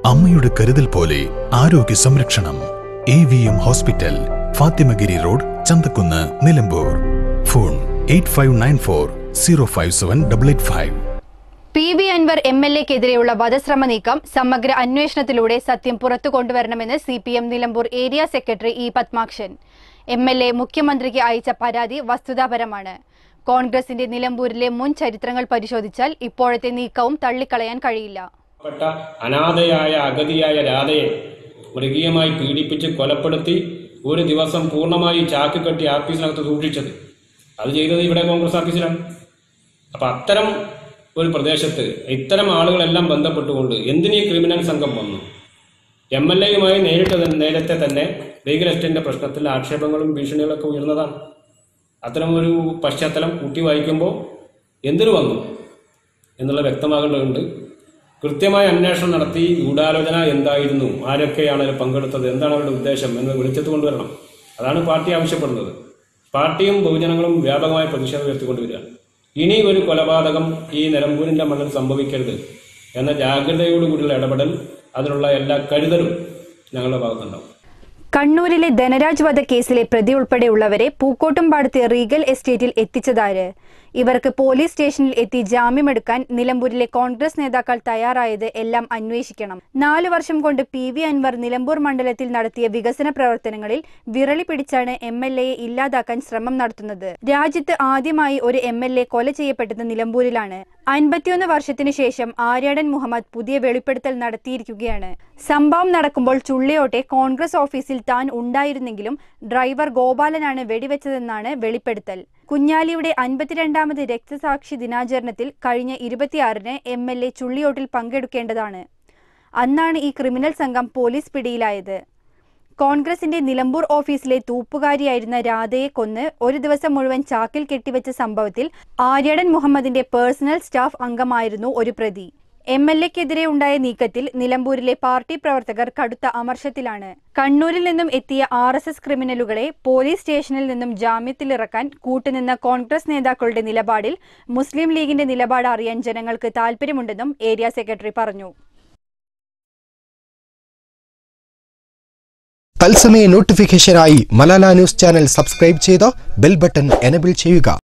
അമ്മയുടെ കരുതൽ പോലെ ആരോഗ്യ സംരക്ഷണം A V M hospital Fathimagiri road Chanthakkunnu Nilambur phone eight five nine four zero five seven double eight five P V Anvar M L എക്കെതിരെയുള്ള വധശ്രമ നീക്കം സമഗ്ര അന്വേഷണത്തിലൂടെ സത്യം പുറത്തു കൊണ്ടുവരണമെന്ന് C P M Nilambur area secretary E Padmakshan M L A മുഖ്യമന്ത്രിക്ക് അയച്ച പരാതി വസ്തുതാപരമാണ് കോൺഗ്രസിന്റെ നിലമ്പൂരിലെ മുൻ ചരിത്രങ്ങൾ പരിശോധിച്ചാൽ ഇപ്പോഴത്തെ നീക്കവും തള്ളിക്കളയാൻ കഴിയില്ല പ്പെട്ട അനാഥയായ അഗതിയായ രാധയെ മൃഗീയമായി പീഡിപ്പിച്ച് കൊലപ്പെടുത്തി ഒരു ദിവസം പൂർണ്ണമായി ചാക്ക് കെട്ടി ആഫീസിനകത്ത് സൂക്ഷിച്ചത് അത് ചെയ്തത് ഇവിടെ കോൺഗ്രസ് ഓഫീസിലാണ് അപ്പൊ അത്തരം ഒരു പ്രദേശത്ത് ഇത്തരം ആളുകളെല്ലാം ബന്ധപ്പെട്ടുകൊണ്ട് എന്തിനീ ക്രിമിനൽ സംഘം വന്നു എം എൽ എയുമായി നേരിട്ട് തന്നെ- നേരത്തെ തന്നെ ലീഗൽ എസ്റ്റേറ്റിന്റെ പ്രശ്നത്തിൽ ആക്ഷേപങ്ങളും ഭീഷണികളൊക്കെ ഉയർന്നതാണ് അത്തരം ഒരു പശ്ചാത്തലം കൂട്ടി വായിക്കുമ്പോൾ എന്തിനു വന്നു എന്നുള്ള വ്യക്തമാകേണ്ടതുണ്ട് കൃത്യമായ അന്വേഷണം നടത്തി ഗൂഢാലോചന എന്തായിരുന്നു ആരൊക്കെയാണ് അതിൽ പങ്കെടുത്തത് എന്താണ് അവരുടെ ഉദ്ദേശം എന്ന് വെളിച്ചത്ത് കൊണ്ടുവരണം അതാണ് പാർട്ടി ആവശ്യപ്പെടുന്നത് പാർട്ടിയും ബഹുജനങ്ങളും വ്യാപകമായ പ്രതിഷേധം ഉയർത്തിക്കൊണ്ടുവരികയാണ് ഇനി ഒരു കൊലപാതകം ഈ നിലമ്പൂരിന്റെ മണ്ണിൽ സംഭവിക്കരുത് എന്ന ജാഗ്രതയോടുകൂടിയുള്ള ഇടപെടൽ അതിനുള്ള എല്ലാ കരുതലും ഞങ്ങളുടെ ഭാഗത്തുണ്ടാവും കണ്ണൂരിലെ ധനരാജ് വധക്കേസിലെ പ്രതി ഉൾപ്പെടെയുള്ളവരെ പൂക്കോട്ടുംപാടത്തെ റീഗൽ എസ്റ്റേറ്റിൽ എത്തിച്ചതാര് ഇവർക്ക് പോലീസ് സ്റ്റേഷനിൽ എത്തി ജാമ്യമെടുക്കാൻ നിലമ്പൂരിലെ കോൺഗ്രസ് നേതാക്കൾ തയ്യാറായത് എല്ലാം അന്വേഷിക്കണം നാലു വർഷം കൊണ്ട് പി വി അൻവർ നിലമ്പൂർ മണ്ഡലത്തിൽ നടത്തിയ വികസന പ്രവർത്തനങ്ങളിൽ വിരളി പിടിച്ചാണ് എം എൽ എയെ ഇല്ലാതാക്കാൻ ശ്രമം നടത്തുന്നത് രാജ്യത്ത് ആദ്യമായി ഒരു എം എൽ എ കൊല ചെയ്യപ്പെട്ടത് നിലമ്പൂരിലാണ് അൻപത്തിയൊന്ന് വർഷത്തിനു ശേഷം ആര്യാടൻ മുഹമ്മദ് പുതിയ വെളിപ്പെടുത്തൽ നടത്തിയിരിക്കുകയാണ് സംഭവം നടക്കുമ്പോൾ ചുള്ളിയോട്ടെ കോൺഗ്രസ് ഓഫീസിൽ താൻ ഉണ്ടായിരുന്നെങ്കിലും ഡ്രൈവർ ഗോപാലനാണ് വെടിവെച്ചതെന്നാണ് വെളിപ്പെടുത്തൽ കുഞ്ഞാലിയുടെ അൻപത്തിരണ്ടാമത് രക്തസാക്ഷി ദിനാചരണത്തിൽ കഴിഞ്ഞ ഇരുപത്തിയാറിന് എം എൽ എ ചുള്ളിയോട്ടിൽ പങ്കെടുക്കേണ്ടതാണ് അന്നാണ് ഈ ക്രിമിനൽ സംഘം പോലീസ് പിടിയിലായത് കോൺഗ്രസിന്റെ നിലമ്പൂർ ഓഫീസിലെ തൂപ്പുകാരിയായിരുന്ന രാധയെ കൊന്ന് ഒരു ദിവസം മുഴുവൻ ചാക്കിൽ കെട്ടിവെച്ച സംഭവത്തിൽ ആര്യടൻ മുഹമ്മദിന്റെ പേഴ്സണൽ സ്റ്റാഫ് അംഗമായിരുന്നു ഒരു പ്രതി എം എൽ എക്കെതിരെ ഉണ്ടായ നീക്കത്തിൽ നിലമ്പൂരിലെ പാർട്ടി പ്രവർത്തകർ കടുത്ത അമർഷത്തിലാണ് കണ്ണൂരിൽ നിന്നും എത്തിയ ആർ എസ് എസ് ക്രിമിനലുകളെ പോലീസ് സ്റ്റേഷനിൽ നിന്നും ജാമ്യത്തിലിറക്കാൻ കൂട്ടുനിന്ന കോൺഗ്രസ് നേതാക്കളുടെ നിലപാടിൽ മുസ്ലിം ലീഗിന്റെ നിലപാട് അറിയാൻ ജനങ്ങൾക്ക് താൽപര്യമുണ്ടെന്നും ഏരിയ സെക്രട്ടറി പറഞ്ഞു തത്സമയ നോട്ടിഫിക്കേഷനായി മലാല ന്യൂസ് ചാനൽ സബ്സ്ക്രൈബ് ചെയ്ത് ബെൽ ബട്ടൺ എനബിൾ ചെയ്യുക